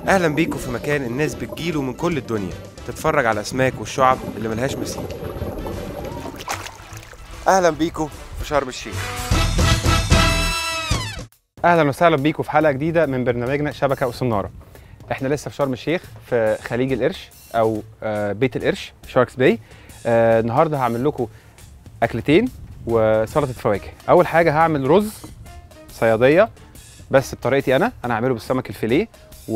اهلا بيكم في مكان الناس بتجيله من كل الدنيا تتفرج على الاسماك والشعب اللي ملهاش مثيل اهلا بيكم في شرم الشيخ اهلا وسهلا بيكم في حلقه جديده من برنامجنا شبكه وصناره احنا لسه في شرم الشيخ في خليج القرش او آه، بيت القرش شاركس باي آه، النهارده هعمل لكم اكلتين وسلطه فواكه اول حاجه هعمل رز صياديه بس بطريقتي انا انا هعمله بالسمك الفيليه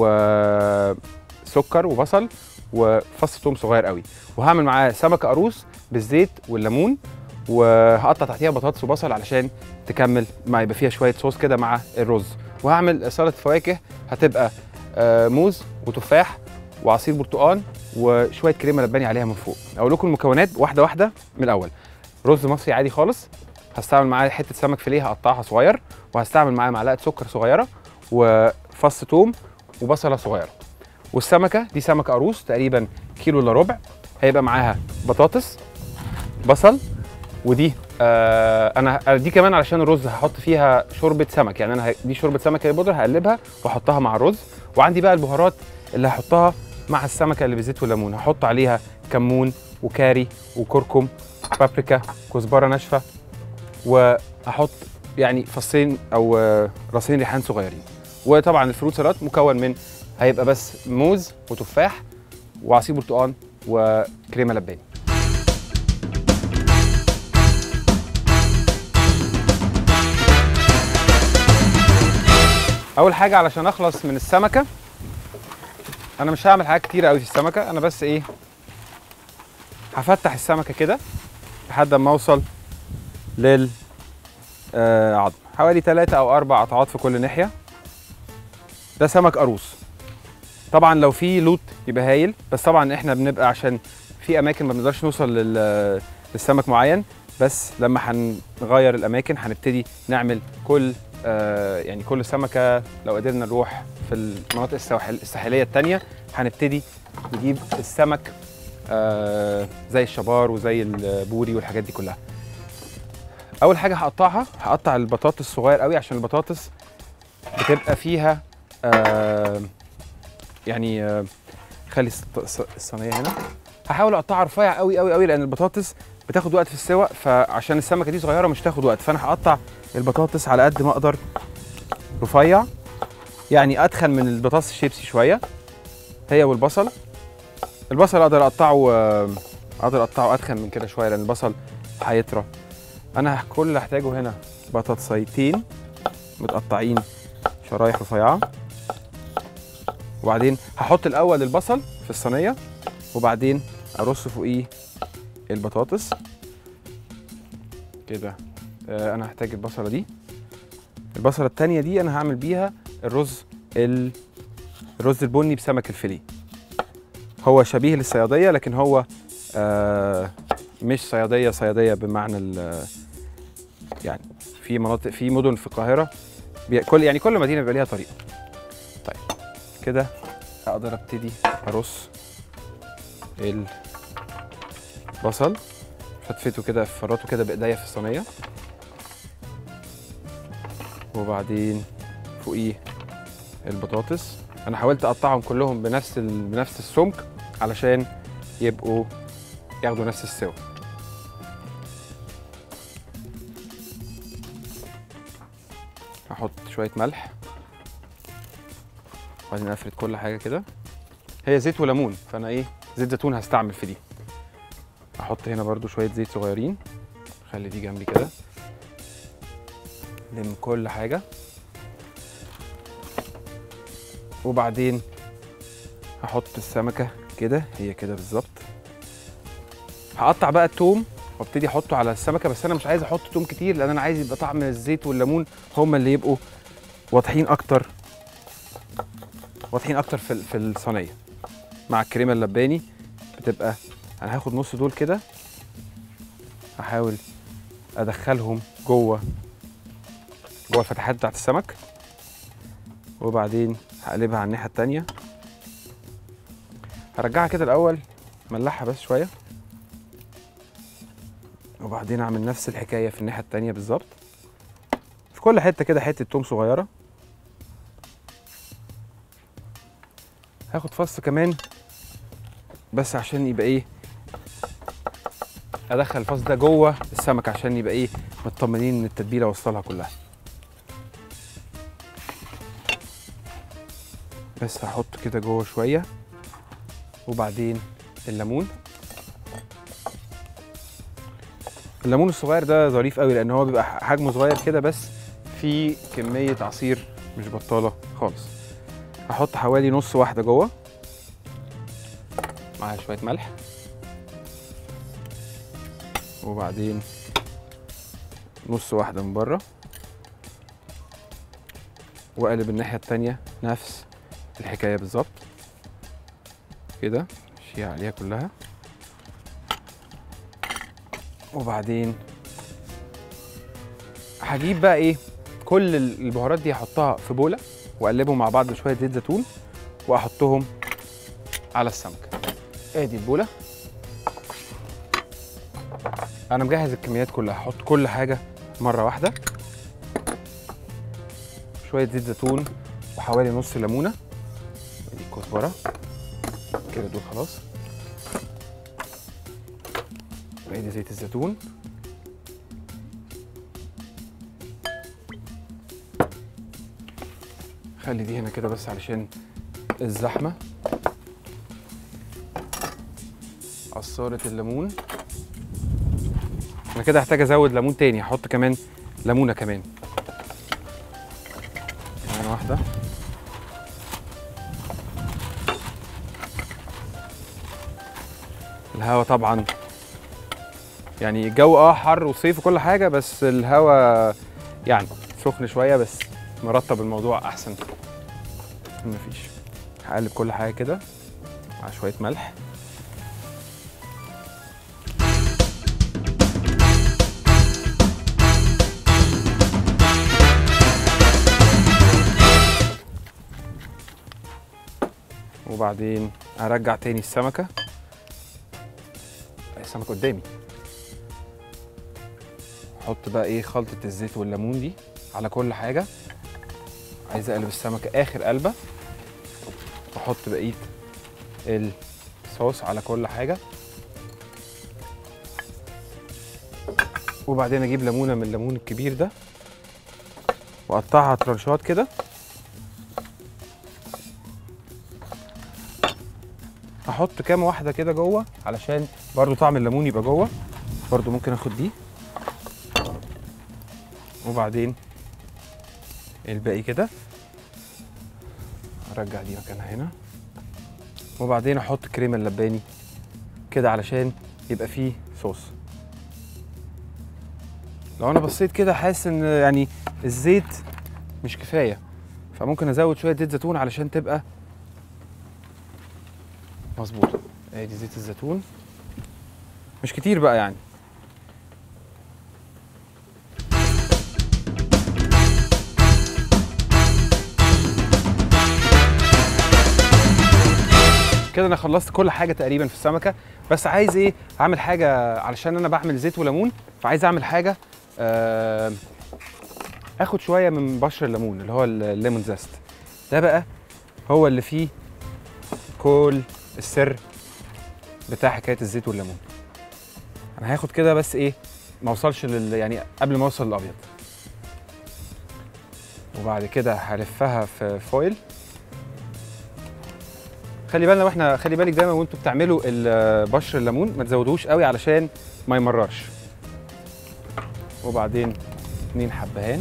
وسكر وبصل وفص ثوم صغير قوي وهعمل معاه سمك قاروص بالزيت والليمون وهقطع تحتيها بطاطس وبصل علشان تكمل مع يبقى فيها شويه صوص كده مع الرز وهعمل سلطه فواكه هتبقى آه، موز وتفاح وعصير برتقال وشويه كريمه لباني عليها من فوق اقول لكم المكونات واحده واحده من الاول رز مصري عادي خالص هستعمل معاه حته سمك فيليه هقطعها صغير وهستعمل معاه معلقه سكر صغيره وفص ثوم وبصله صغيره والسمكه دي سمكه قاروص تقريبا كيلو الا ربع هيبقى معاها بطاطس بصل ودي آه انا دي كمان علشان الرز هحط فيها شوربه سمك يعني انا ه- دي شوربه سمك بودره هقلبها واحطها مع الرز وعندي بقى البهارات اللي هحطها مع السمكه اللي بالزيت والليمون هحط عليها كمون وكاري وكركم بابريكا كزبره ناشفه وهحط يعني فصين او آه، راسين ريحان صغيرين وطبعا الفروت سلطات مكون من هيبقى بس موز وتفاح وعصير برتقال وكريمه لباني اول حاجه علشان اخلص من السمكه انا مش هعمل حاجات كتير قوي في السمكه انا بس ايه هفتح السمكه كده لحد ما اوصل لل آه، عظم حوالي ثلاثة او اربع قطعات في كل ناحيه ده سمك قاروص طبعا لو في لوت يبقى هايل بس طبعا احنا بنبقى عشان في اماكن ما بنقدرش نوصل لل- للسمك معين بس لما هنغير الاماكن هنبتدي نعمل كل آه، يعني كل سمكه لو قدرنا نروح في المناطق السواحل الساحليه التانية هنبتدي نجيب السمك آه، زي الشبار وزي البوري والحاجات دي كلها اول حاجه هقطعها هقطع البطاطس صغير قوي عشان البطاطس بتبقى فيها آه، يعني آه، خلي الص- الص- الصينيه هنا هحاول اقطعها رفيع قوي قوي قوي لان البطاطس بتاخد وقت في السوا فعشان السمكه دي صغيره مش تاخد وقت فانا هقطع البطاطس على قد ما اقدر رفيع يعني اتخن من البطاطس الشيبسي شويه هي والبصل البصل اقدر اقطعه آه، اقدر اقطعه اتخن من كده شويه لان البصل هيطرى انا كل اللي هحتاجه هنا بطاطسيتين متقطعين شرايح رفيعه وبعدين هحط الاول البصل في الصينيه وبعدين ارص فوقيه البطاطس كده آه، انا هحتاج البصله دي البصله التانية دي انا هعمل بيها الرز ال... الرز البني بسمك الفيليه هو شبيه للصياديه لكن هو آه مش صياديه صياديه بمعنى ال يعني في مناطق في مدن في القاهره بي... كل يعني كل مدينه بيبقى ليها طريقه طيب كده اقدر ابتدي ارص البصل فتفته كده فرطه كده بايديا في الصينيه وبعدين فوقيه البطاطس انا حاولت اقطعهم كلهم بنفس ال... بنفس السمك علشان يبقوا ياخدوا نفس السوا هحط شويه ملح وبعدين افرد كل حاجه كده هي زيت وليمون فانا ايه زيت زيتون هستعمل في دي احط هنا برضو شويه زيت صغيرين خلي دي جنبي كده لم كل حاجه وبعدين هحط السمكه كده هي كده بالظبط هقطع بقى التوم وابتدي احطه على السمكه بس انا مش عايز احط توم كتير لان انا عايز يبقى طعم الزيت والليمون هما اللي يبقوا واضحين اكتر واضحين اكتر في في الصينيه مع الكريمه اللباني بتبقى انا هاخد نص دول كده هحاول ادخلهم جوه جوه الفتحات بتاعت السمك وبعدين هقلبها على الناحيه التانيه هرجعها كده الاول ملحها بس شويه وبعدين اعمل نفس الحكايه في الناحيه التانيه بالظبط في كل حته كده حته توم صغيره هاخد فص كمان بس عشان يبقى ايه ادخل الفص ده جوه السمك عشان يبقى ايه مطمنين ان التتبيله وصلها كلها بس هحط كده جوه شويه وبعدين الليمون الليمون الصغير ده ظريف قوي لان هو بيبقى حجمه صغير كده بس فيه كميه عصير مش بطاله خالص هحط حوالي نص واحده جوه معاها شويه ملح وبعدين نص واحده من بره واقلب الناحيه التانية نفس الحكايه بالظبط كده شيع عليها كلها وبعدين هجيب بقى ايه كل البهارات دي هحطها في بوله واقلبهم مع بعض بشويه زيت زيتون واحطهم على السمك ادي البوله انا مجهز الكميات كلها هحط كل حاجه مره واحده شويه زيت زيتون وحوالي نص ليمونه ادي الكزبره كده دول خلاص وادي زيت الزيتون خلي دي هنا كده بس علشان الزحمه عصارة الليمون انا كده هحتاج ازود ليمون تاني هحط كمان ليمونه كمان كمان واحده الهوا طبعا يعني الجو اه حر وصيف وكل حاجه بس الهوا يعني سخن شويه بس مرطب الموضوع احسن مفيش هقلب كل حاجه كده مع شويه ملح وبعدين هرجع تاني السمكه السمكه قدامي احط بقى ايه خلطه الزيت والليمون دي على كل حاجه عايز اقلب السمكه اخر قلبه واحط بقيه الصوص على كل حاجه وبعدين اجيب ليمونه من الليمون الكبير ده واقطعها ترانشات كده احط كام واحده كده جوه علشان برضو طعم الليمون يبقى جوه برضو ممكن اخد دي وبعدين الباقي كده ارجع دي مكانها هنا وبعدين احط كريمه اللباني كده علشان يبقى فيه صوص لو انا بصيت كده حاسس ان يعني الزيت مش كفايه فممكن ازود شويه زيت زيتون علشان تبقى مظبوطه ادي زيت الزيتون مش كتير بقى يعني كده انا خلصت كل حاجه تقريبا في السمكه بس عايز ايه اعمل حاجه علشان انا بعمل زيت وليمون فعايز اعمل حاجه آه اخد شويه من بشر الليمون اللي هو الليمون زيست ده بقى هو اللي فيه كل السر بتاع حكايه الزيت والليمون انا هاخد كده بس ايه ما اوصلش لل يعني قبل ما اوصل للابيض وبعد كده هلفها في فويل خلي بالنا واحنا خلي بالك دايما وانتوا بتعملوا ال- بشر الليمون ما تزودوش قوي علشان ما يمررش وبعدين اتنين حبهان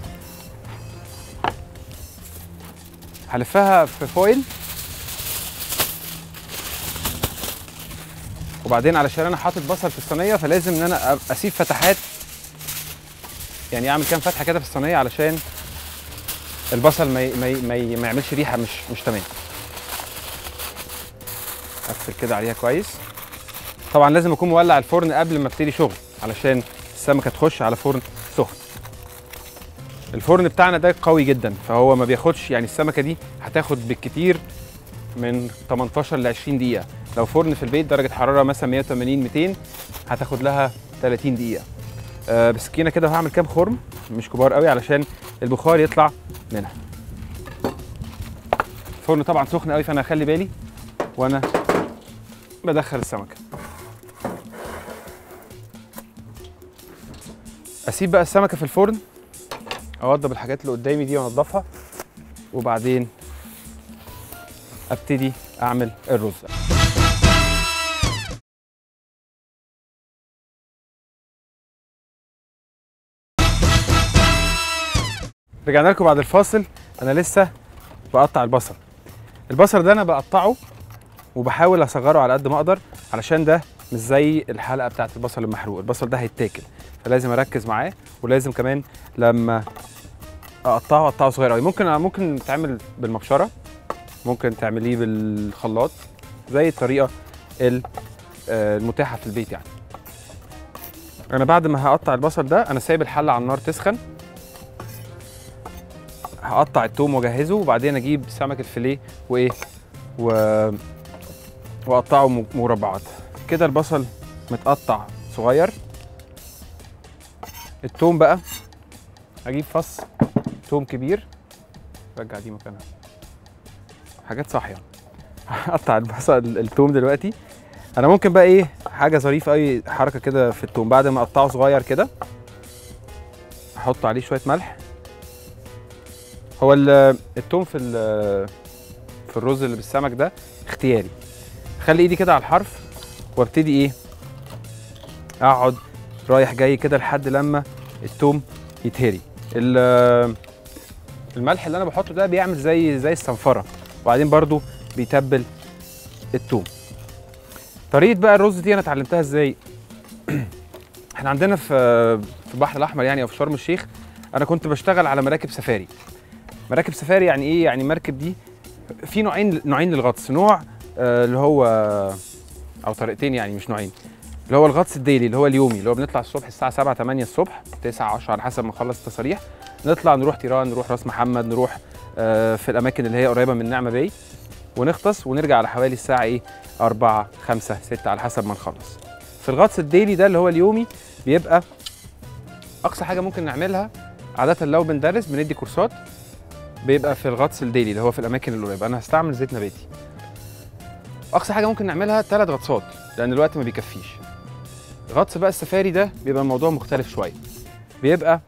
هلفها في فويل وبعدين علشان انا حاطط بصل في الصينيه فلازم ان انا أ- اسيب فتحات يعني اعمل كام فتحه كده في الصينيه علشان البصل ما ي- ما ي- ما, ي- ما يعملش ريحه مش مش تمام اقفل كده عليها كويس طبعا لازم اكون مولع الفرن قبل ما ابتدي شغل علشان السمكه تخش على فرن سخن الفرن بتاعنا ده قوي جدا فهو ما بياخدش يعني السمكه دي هتاخد بالكتير من 18 ل 20 دقيقه لو فرن في البيت درجه حراره مثلا 180 200 هتاخد لها 30 دقيقه آه بسكينه كده هعمل كام خرم مش كبار قوي علشان البخار يطلع منها الفرن طبعا سخن قوي فانا هخلي بالي وانا بدخل السمكه اسيب بقى السمكه في الفرن اوضب الحاجات اللي قدامي دي وانضفها وبعدين ابتدي اعمل الرز رجعنا لكم بعد الفاصل انا لسه بقطع البصل البصل ده انا بقطعه وبحاول اصغره على قد ما اقدر علشان ده مش زي الحلقه بتاعت البصل المحروق البصل ده هيتاكل فلازم اركز معاه ولازم كمان لما اقطعه اقطعه صغير قوي ممكن ممكن تعمل بالمبشره ممكن تعمليه بالخلاط زي الطريقه ال- آه، المتاحه في البيت يعني انا بعد ما هقطع البصل ده انا سايب الحله على النار تسخن هقطع التوم واجهزه وبعدين اجيب سمك الفيليه وايه و... واقطعه م- مربعات كده البصل متقطع صغير التوم بقى اجيب فص توم كبير رجع دي مكانها حاجات صاحيه هقطع البصل التوم دلوقتي انا ممكن بقى ايه حاجه ظريفه قوي حركه كده في التوم بعد ما اقطعه صغير كده احط عليه شويه ملح هو ال- التوم في ال- في الرز اللي بالسمك ده اختياري خلي ايدي كده على الحرف وابتدي ايه اقعد رايح جاي كده لحد لما التوم يتهري ال- الملح اللي انا بحطه ده بيعمل زي زي الصنفره وبعدين برضو بيتبل التوم طريقه بقى الرز دي انا اتعلمتها ازاي احنا عندنا في في البحر الاحمر يعني او في شرم الشيخ انا كنت بشتغل على مراكب سفاري مراكب سفاري يعني ايه يعني مركب دي في نوعين نوعين للغطس نوع آه، اللي هو او طريقتين يعني مش نوعين اللي هو الغطس الديلي اللي هو اليومي اللي هو بنطلع الصبح الساعه 7 8 الصبح 9 10 على حسب ما نخلص التصاريح نطلع نروح تيران نروح راس محمد نروح آه، في الاماكن اللي هي قريبه من نعمه باي ونغطس ونرجع على حوالي الساعه ايه 4 5 6 على حسب ما نخلص في الغطس الديلي ده اللي هو اليومي بيبقى اقصى حاجه ممكن نعملها عاده لو بندرس بندي كورسات بيبقى في الغطس الديلي اللي هو في الاماكن القريبه انا هستعمل زيت نباتي اقصى حاجه ممكن نعملها ثلاث غطسات لان الوقت ما بيكفيش غطس بقى السفاري ده بيبقى الموضوع مختلف شويه بيبقى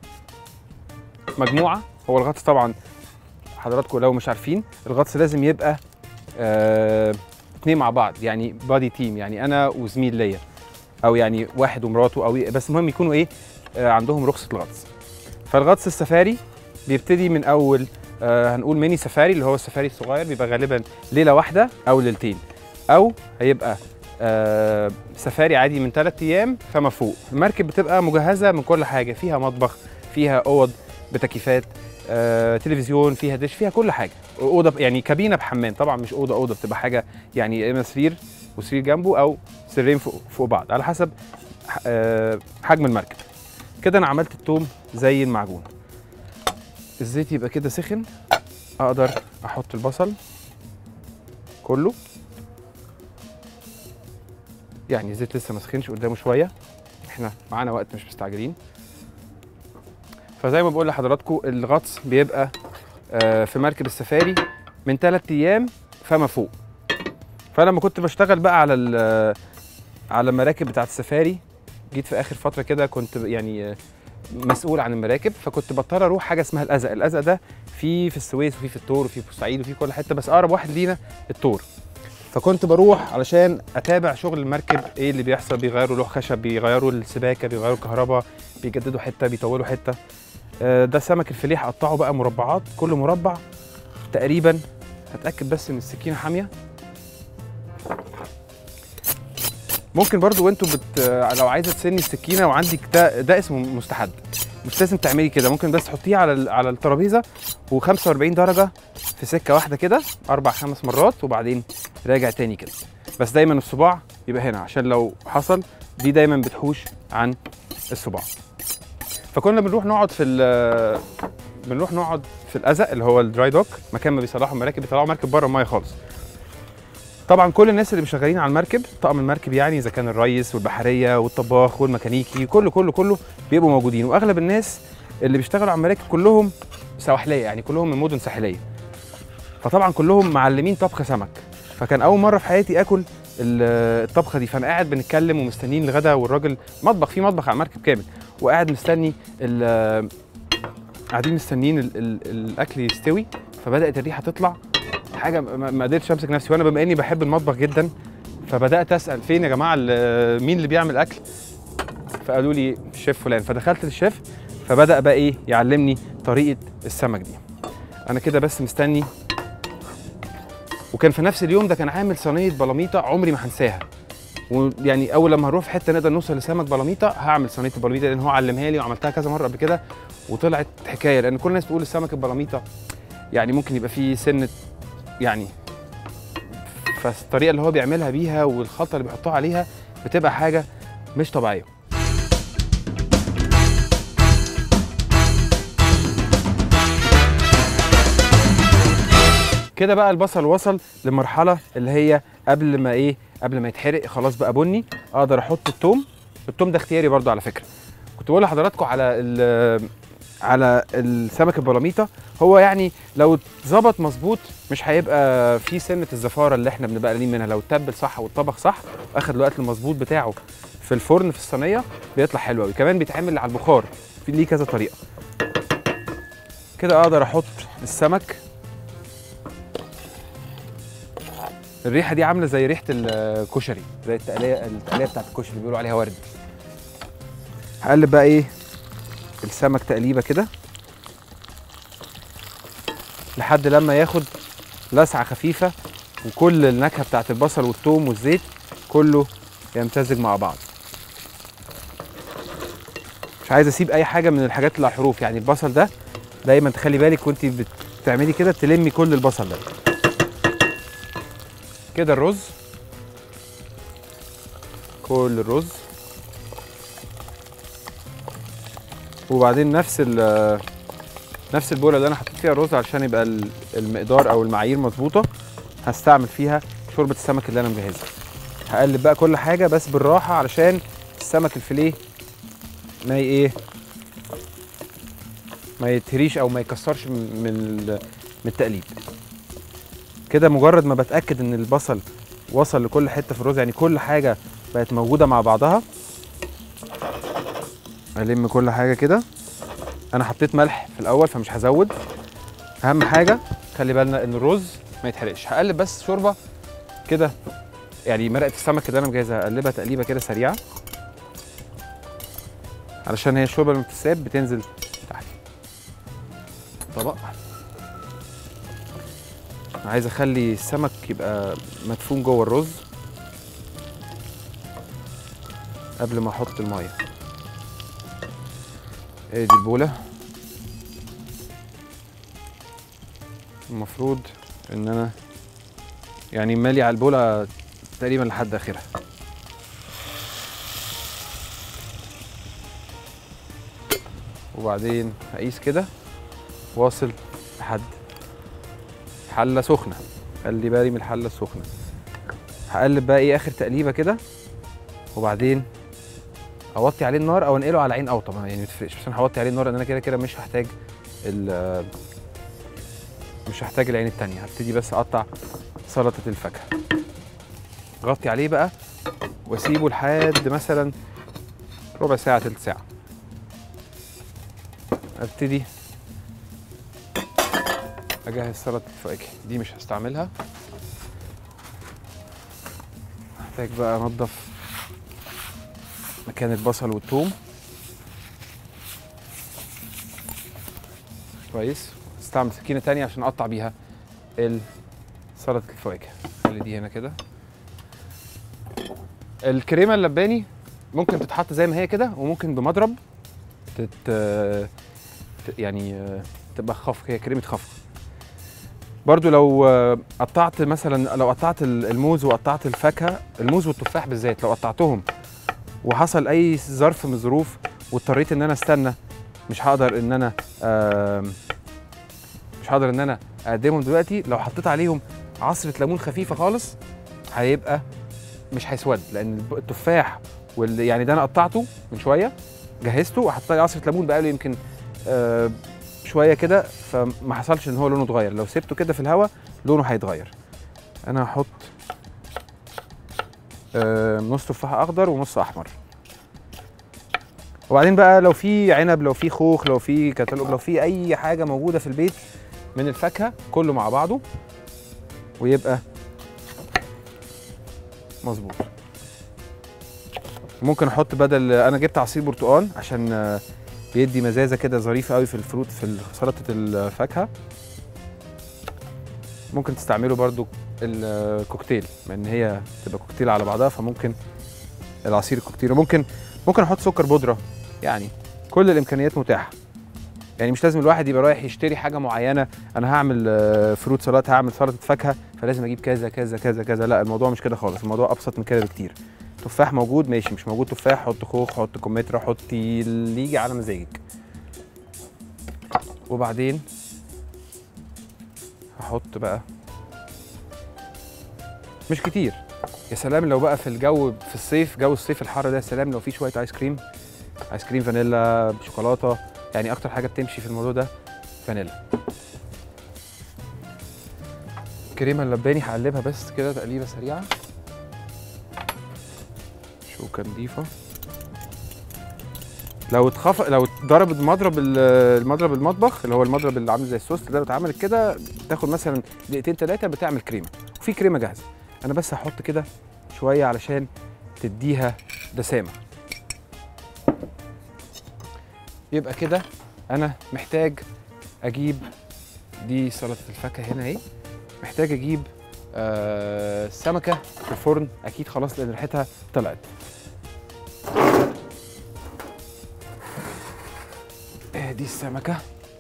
مجموعه هو الغطس طبعا حضراتكم لو مش عارفين الغطس لازم يبقى آه اتنين مع بعض يعني بادي تيم يعني انا وزميل ليا او يعني واحد ومراته او بس المهم يكونوا ايه آه عندهم رخصه الغطس فالغطس السفاري بيبتدي من اول آه هنقول ميني سفاري اللي هو السفاري الصغير بيبقى غالبا ليله واحده او ليلتين او هيبقى آه سفاري عادي من ثلاث ايام فما فوق المركب بتبقى مجهزه من كل حاجه فيها مطبخ فيها اوض بتكييفات آه، تلفزيون فيها دش فيها كل حاجه اوضه يعني كابينه بحمام طبعا مش اوضه اوضه بتبقى حاجه يعني يا اما سرير وسرير جنبه او سريرين فوق, فوق بعض على حسب آه، حجم المركب كده انا عملت التوم زي المعجون الزيت يبقى كده سخن اقدر احط البصل كله يعني الزيت لسه ما سخنش قدامه شويه احنا معانا وقت مش مستعجلين فزي ما بقول لحضراتكم الغطس بيبقى آه، في مركب السفاري من ثلاث ايام فما فوق فلما كنت بشتغل بقى على ال- على المراكب بتاعت السفاري جيت في اخر فتره كده كنت يعني آه، مسؤول عن المراكب فكنت بضطر اروح حاجه اسمها الازق الازق ده في في السويس وفي في التور وفي بورسعيد وفي كل حته بس اقرب واحد لينا التور فكنت بروح علشان اتابع شغل المركب ايه اللي بيحصل بيغيروا لوح خشب بيغيروا السباكه بيغيروا الكهرباء بيجددوا حته بيطولوا حته آه، ده سمك الفيليه هقطعه بقى مربعات كل مربع تقريبا هتاكد بس ان السكينه حاميه ممكن برضو وانتوا بت... آه، لو عايزه تسني السكينه وعندك ده ده اسمه مستحد مش لازم تعملي كده ممكن بس تحطيه على ال- على الترابيزه و45 درجه في سكه واحده كده اربع خمس مرات وبعدين راجع تاني كده بس دايما الصباع يبقى هنا عشان لو حصل دي دايما بتحوش عن الصباع فكنا بنروح نقعد في ال- بنروح نقعد في الازق اللي هو الدراي دوك مكان ما بيصلحوا المراكب بيطلعوا مركب بره المايه خالص طبعا كل الناس اللي شغالين على المركب طقم المركب يعني اذا كان الريس والبحريه والطباخ والميكانيكي كله كله كله بيبقوا موجودين واغلب الناس اللي بيشتغلوا على المراكب كلهم سواحليه يعني كلهم من مدن ساحليه فطبعا كلهم معلمين طبخ سمك فكان اول مره في حياتي اكل ال- الطبخه دي فانا قاعد بنتكلم ومستنيين الغدا والراجل مطبخ في مطبخ على المركب كامل وقاعد مستني ال- قاعدين مستنيين ال ال الاكل يستوي فبدات الريحه تطلع حاجه ما ما قدرتش امسك نفسي وانا بما اني بحب المطبخ جدا فبدات اسال فين يا جماعه ال- مين اللي بيعمل اكل فقالوا لي الشيف فلان فدخلت للشيف فبدا بقى ايه يعلمني طريقه السمك دي انا كده بس مستني وكان في نفس اليوم ده كان عامل صينيه بلاميطه عمري ما هنساها ويعني اول لما هنروح في حته نقدر نوصل لسمك بلاميطه هعمل صينيه البلاميطه لان هو علمها لي وعملتها كذا مره قبل كده وطلعت حكايه لان كل الناس بتقول السمك البلاميطه يعني ممكن يبقى فيه سنه يعني فالطريقه اللي هو بيعملها بيها والخلطه اللي بيحطوها عليها بتبقى حاجه مش طبيعيه كده بقى البصل وصل لمرحله اللي هي قبل ما ايه قبل ما يتحرق خلاص بقى بني اقدر احط التوم التوم ده اختياري برضو على فكره كنت بقول لحضراتكم على ال- على السمك البلاميطه هو يعني لو اتظبط مظبوط مش هيبقى في سنه الزفاره اللي احنا بنبقى قلقانين منها لو اتبل صح والطبخ صح واخد الوقت المظبوط بتاعه في الفرن في الصينيه بيطلع حلو قوي كمان بيتعمل على البخار في ليه كذا طريقه كده اقدر احط السمك الريحه دي عامله زي ريحه الكشري زي التقليه التقليه بتاعت الكشري بيقولوا عليها ورد هقلب بقى ايه السمك تقليبه كده لحد لما ياخد لسعه خفيفه وكل النكهه بتاعت البصل والثوم والزيت كله يمتزج مع بعض مش عايز اسيب اي حاجه من الحاجات اللي على الحروف يعني البصل ده دايما تخلي بالك وانت بتعملي كده تلمي كل البصل ده كده الرز كل الرز وبعدين نفس ال نفس البوله اللي انا حطيت فيها الرز علشان يبقى ال- المقدار او المعايير مظبوطه هستعمل فيها شوربه السمك اللي انا مجهزها هقلب بقى كل حاجه بس بالراحه علشان السمك الفيليه ما ي- ايه ما يتهريش او ما يكسرش من من ال- من التقليب كده مجرد ما بتاكد ان البصل وصل لكل حته في الرز يعني كل حاجه بقت موجوده مع بعضها الم كل حاجه كده انا حطيت ملح في الاول فمش هزود اهم حاجه خلي بالنا ان الرز ما يتحرقش هقلب بس شوربه كده يعني مرقه السمك اللي انا مجهزها هقلبها تقليبه كده سريعه علشان هي الشوربه لما بتتساب بتنزل تحت طبق عايز اخلي السمك يبقى مدفون جوه الرز قبل ما احط الميه ادي البوله المفروض ان انا يعني مالي على البوله تقريبا لحد اخرها وبعدين هقيس كده واصل لحد حله سخنه خلي بالي من الحله السخنه هقلب بقى ايه اخر تقليبه كده وبعدين اوطي عليه النار او انقله على عين اوطى ما يعني ما تفرقش بس انا هوطي عليه النار لان انا كده كده مش هحتاج ال مش هحتاج العين التانية هبتدي بس اقطع سلطة الفاكهة غطي عليه بقى واسيبه لحد مثلا ربع ساعة تلت ساعة ابتدي اجهز سلطة الفواكه دي مش هستعملها محتاج بقى انضف مكان البصل والثوم كويس استعمل سكينه تانية عشان اقطع بيها ال- سلطه الفواكه خلي دي هنا كده الكريمه اللباني ممكن تتحط زي ما هي كده وممكن بمضرب تت ت- يعني آه، تبقى خفق هي كريمه خفق برضو لو آه، قطعت مثلا لو قطعت ال- الموز وقطعت الفاكهه الموز والتفاح بالذات لو قطعتهم وحصل اي ظرف من الظروف واضطريت ان انا استنى مش هقدر ان انا آم، مش هقدر ان انا اقدمهم دلوقتي لو حطيت عليهم عصره ليمون خفيفه خالص هيبقى مش هيسود لان الب- التفاح وال يعني ده انا قطعته من شويه جهزته وحطيت عليه عصره ليمون بقاله يمكن آه، شويه كده فما حصلش ان هو لونه اتغير لو سبته كده في الهواء لونه هيتغير انا هحط آه، نص تفاح اخضر ونص احمر وبعدين بقى لو في عنب لو في خوخ لو في كتالوج لو في اي حاجه موجوده في البيت من الفاكهه كله مع بعضه ويبقى مظبوط ممكن احط بدل انا جبت عصير برتقال عشان آه، بيدي مزازه كده ظريفه قوي في الفروت في سلطه الفاكهه ممكن تستعملوا برضو الكوكتيل لان هي تبقى كوكتيل على بعضها فممكن العصير الكوكتيل وممكن ممكن احط سكر بودره يعني كل الامكانيات متاحه يعني مش لازم الواحد يبقى رايح يشتري حاجه معينه انا هعمل آه، فروت سلطه هعمل سلطه فاكهه فلازم اجيب كذا كذا كذا كذا لا الموضوع مش كده خالص الموضوع ابسط من كده بكتير تفاح موجود ماشي مش موجود تفاح حط خوخ حط كمثرى حط اللي يجي على مزاجك وبعدين هحط بقى مش كتير يا سلام لو بقى في الجو في الصيف جو الصيف الحر ده يا سلام لو في شويه ايس كريم ايس كريم فانيلا بشوكولاته يعني اكتر حاجه بتمشي في الموضوع ده فانيلا كريمه اللباني هقلبها بس كده تقليبه سريعه شوكه نضيفه لو اتخف لو اتضرب المضرب ال- المضرب المطبخ اللي هو المضرب اللي عامل زي السوست ده لو اتعملت كده تاخد مثلا دقيقتين ثلاثه بتعمل كريمه وفي كريمه جاهزه انا بس هحط كده شويه علشان تديها دسامه يبقى كده انا محتاج اجيب دي سلطه الفاكهه هنا اهي محتاج اجيب آه سمكه في الفرن اكيد خلاص لان ريحتها طلعت آه، دي السمكه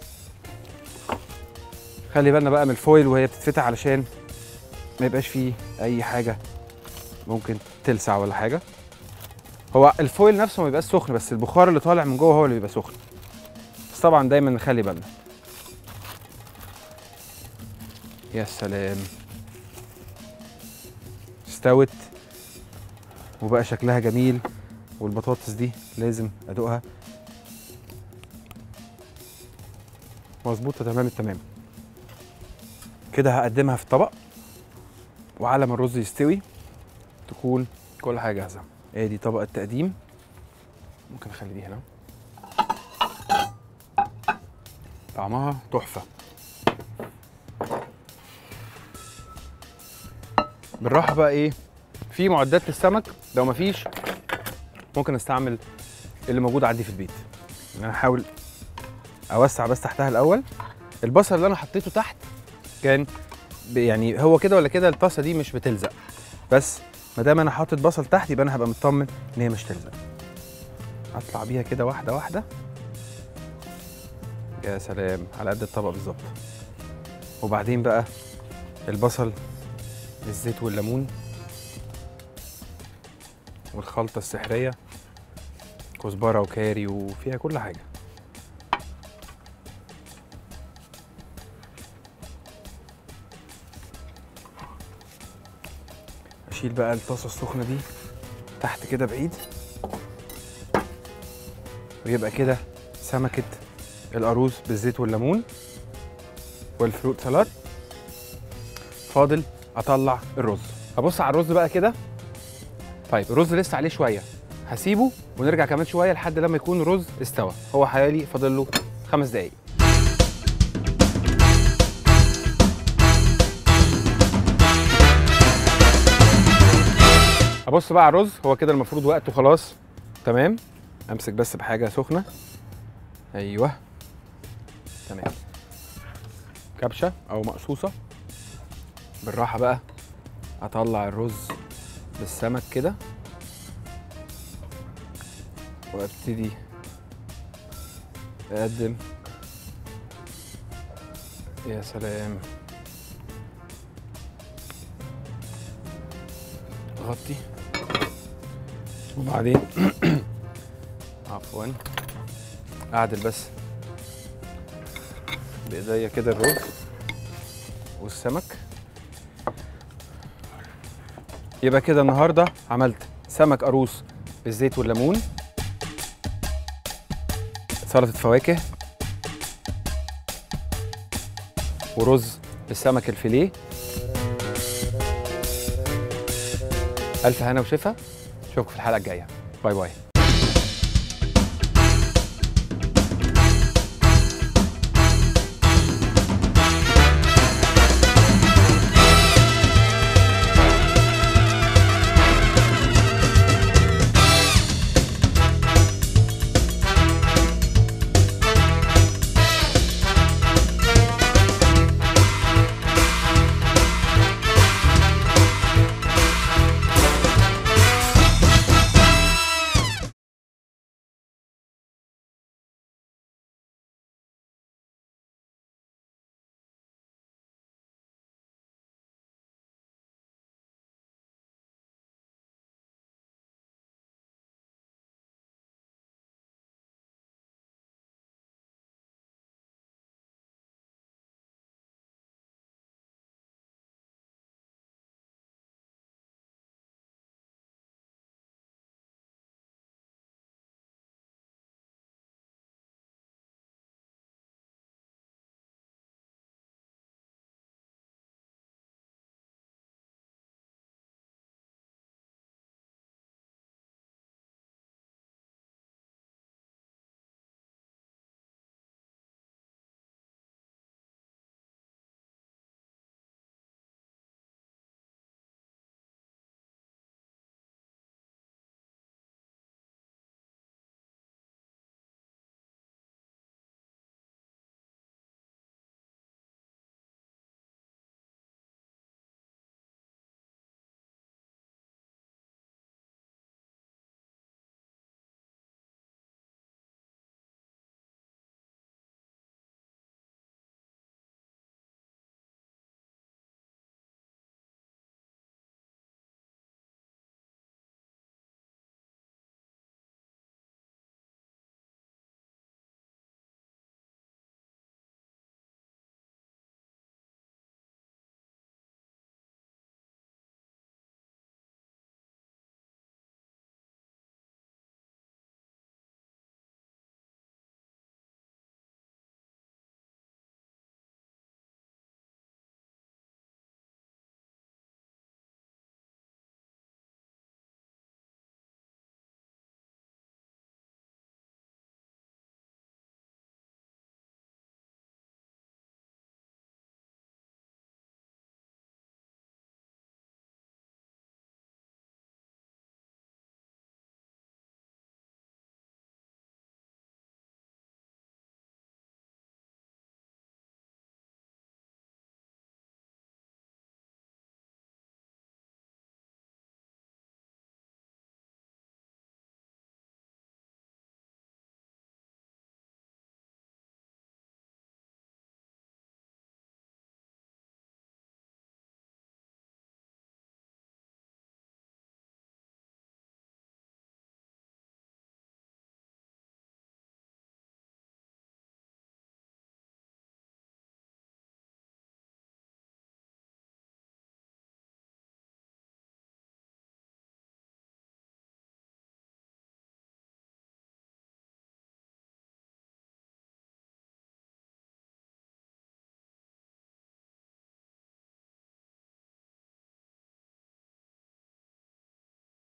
خلي بالنا بقى من الفويل وهي بتتفتح علشان ما يبقاش فيه اي حاجه ممكن تلسع ولا حاجه هو الفويل نفسه ما بيبقاش سخن بس البخار اللي طالع من جوه هو اللي بيبقى سخن بس طبعا دايما نخلي بالنا يا سلام استوت وبقى شكلها جميل والبطاطس دي لازم ادوقها مظبوطه تمام التمام كده هقدمها في طبق وعلى ما الرز يستوي تكون كل حاجه جاهزه ادي طبق التقديم ممكن اخلي دي هنا طعمها تحفه بالراحه بقى ايه في معدات للسمك لو مفيش ممكن استعمل اللي موجود عندي في البيت انا هحاول اوسع بس تحتها الاول البصل اللي انا حطيته تحت كان ب- يعني هو كده ولا كده الطاسه دي مش بتلزق بس ما دام انا حاطط بصل تحت يبقى انا هبقى مطمن ان هي مش تلزق اطلع بيها كده واحده واحده يا سلام على قد الطبق بالظبط وبعدين بقى البصل بالزيت والليمون والخلطه السحريه كزبره وكاري وفيها كل حاجه اشيل بقى الطاسه السخنه دي تحت كده بعيد ويبقى كده سمكه القاروص بالزيت والليمون والفروت سلاد فاضل اطلع الرز ابص على الرز بقى كده طيب الرز لسه عليه شويه هسيبه ونرجع كمان شويه لحد لما يكون الرز استوى هو حوالي فاضل له خمس دقايق ابص بقى على الرز هو كده المفروض وقته خلاص تمام امسك بس بحاجه سخنه ايوه تمام كبشه او مقصوصه بالراحه بقى اطلع الرز بالسمك كده وابتدي اقدم يا سلام غطي وبعدين عفوا اعدل بس بايديا كده الرز والسمك يبقى كده النهارده عملت سمك قاروص بالزيت والليمون سلطه فواكه ورز بالسمك الفيليه الف هنا وشفا اشوفكم في الحلقه الجايه باي باي